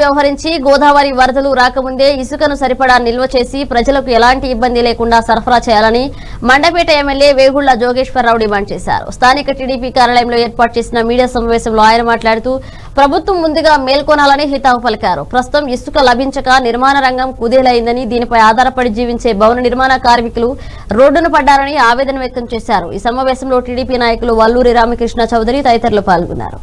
వ్యవహరించి గోదావరి వరదలు రాకముందే ఇసుకను సరిపడా నిల్వ చేసి ప్రజలకు ఎలాంటి ఇబ్బంది లేకుండా సరఫరా చేయాలని మండపేట ఎమ్మెల్యే వేగుళ్ల జోగేశ్వరరావు డిమాండ్ చేశారు స్థానిక టీడీపీ కార్యాలయంలో ఏర్పాటు చేసిన మీడియా సమావేశంలో ఆయన మాట్లాడుతూ ప్రభుత్వం ముందుగా మేల్కొనాలని హితావు పలికారు ప్రస్తుతం ఇసుక లభించక నిర్మాణ రంగం కుదేలైందని దీనిపై ఆధారపడి జీవించే భవన నిర్మాణ కార్మికులు రోడ్డున పడ్డారని ఆవేదన వ్యక్తం చేశారు ఈ సమావేశంలో టీడీపీ నాయకులు వల్లూరి రామకృష్ణ చౌదరి తదితరులు పాల్గొన్నారు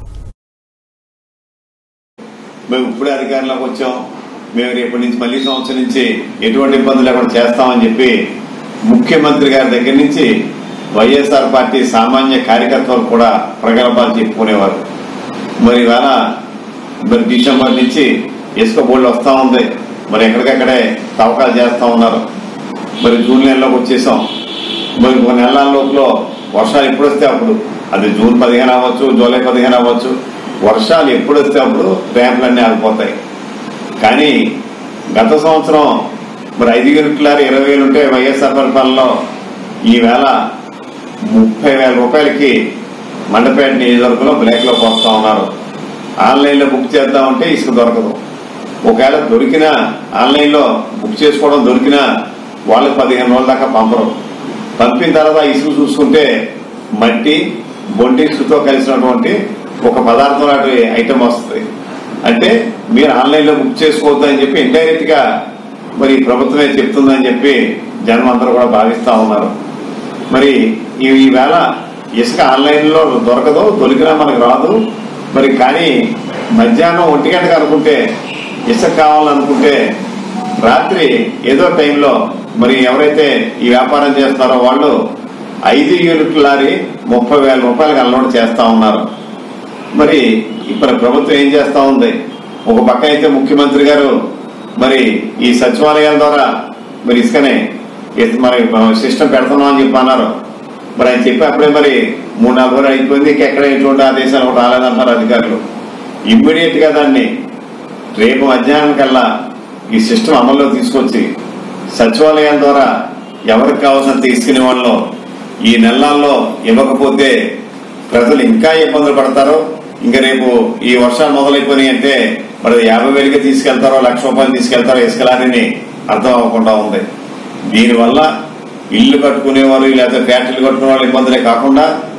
మేము ఇప్పుడే అధికారంలోకి వచ్చాం మేము రేపటి నుంచి మళ్ళీ సంవత్సరం నుంచి ఎటువంటి ఇబ్బందులు లేకుండా చేస్తామని చెప్పి ముఖ్యమంత్రి గారి దగ్గర నుంచి వైఎస్ఆర్ పార్టీ సామాన్య కార్యకర్తలు కూడా ప్రగల్భాలు చెప్పుకునేవారు మరి ఇవాళ మరి డిసెంబర్ నుంచి ఇసుక బోర్డు వస్తా ఉంది మరి ఎక్కడికక్కడే తవ్వకాలు చేస్తా ఉన్నారు మరి జూన్ నెలలోకి వచ్చేసాం మరి కొన్ని నెలల లోపల వర్షాలు ఎప్పుడు వస్తే అప్పుడు అది జూన్ పదిహేను అవ్వచ్చు జూలై పదిహేను అవ్వచ్చు వర్షాలు ఎప్పుడు వస్తే అప్పుడు ర్యాంపులన్నీ ఆగిపోతాయి కానీ గత సంవత్సరం మరి ఐదు యూనిట్లారు ఇరవై వేలు ఉంటే వైఎస్ఆర్ పరిపాలనలో ఈవేళ ముప్పై వేల రూపాయలకి మండపేట నియోజకవర్గంలో బ్లాక్ లో పోస్తా ఉన్నారు ఆన్లైన్ లో బుక్ చేద్దామంటే ఇసుక దొరకదు ఒకవేళ దొరికినా ఆన్లైన్ లో బుక్ చేసుకోవడం దొరికినా వాళ్ళకి పదిహేను రోజుల దాకా పంపరు పంపిన తర్వాత ఇసుక చూసుకుంటే మట్టి బొంటి ఇసుకతో కలిసినటువంటి ఒక పదార్థం లాంటి ఐటమ్ వస్తుంది అంటే మీరు ఆన్లైన్ లో బుక్ చేసుకోవద్దు అని చెప్పి ఇండైరెక్ట్ గా మరి ప్రభుత్వమే చెప్తుందని చెప్పి జనం అందరూ కూడా భావిస్తా ఉన్నారు మరి ఈ- ఈవేళ ఇసుక ఆన్లైన్ లో దొరకదు దొరికినా మనకు రాదు మరి కానీ మధ్యాహ్నం ఒంటి గంటకు అనుకుంటే ఇసుక కావాలనుకుంటే రాత్రి ఏదో టైంలో మరి ఎవరైతే ఈ వ్యాపారం చేస్తారో వాళ్ళు ఐదు యూనిట్ల లారీ ముప్పై వేల రూపాయలకు అన్లోడ్ చేస్తా ఉన్నారు మరి ఇప్పుడు ప్రభుత్వం ఏం చేస్తా ఉంది ఒక పక్క అయితే ముఖ్యమంత్రి గారు మరి ఈ సచివాలయాల ద్వారా మరి ఇసుకనే ఇస్- మరి సిస్టమ్ పెడుతున్నాం అని చెప్పి అన్నారు మరి ఆయన చెప్పి అప్పుడే మరి మూడు నాలుగు రోజులు అయిపోయింది ఇంకెక్కడ ఎటువంటి ఆదేశాలు కూడా రాలేదంటున్నారు అధికారులు ఇమ్మీడియట్ గా దాన్ని రేపు మధ్యాహ్నం కల్లా ఈ సిస్టమ్ అమల్లో తీసుకొచ్చి సచివాలయాల ద్వారా ఎవరికి కావాల్సిన తీసుకునే వాళ్ళు ఈ నెలల్లో ఇవ్వకపోతే ప్రజలు ఇంకా ఇబ్బందులు పడతారు ఇంకా రేపు ఈ వర్షాలు మొదలైపోయినాయి అంటే మరి యాభై వేలకి తీసుకెళ్తారో లక్ష రూపాయలు తీసుకెళ్తారో ఇసుకలాని అర్థం అవ్వకుండా ఉంది దీనివల్ల ఇల్లు కట్టుకునేవారు లేకపోతే ఫ్యాక్టరీలు కట్టుకునే వాళ్ళు ఇబ్బందులే కాకుండా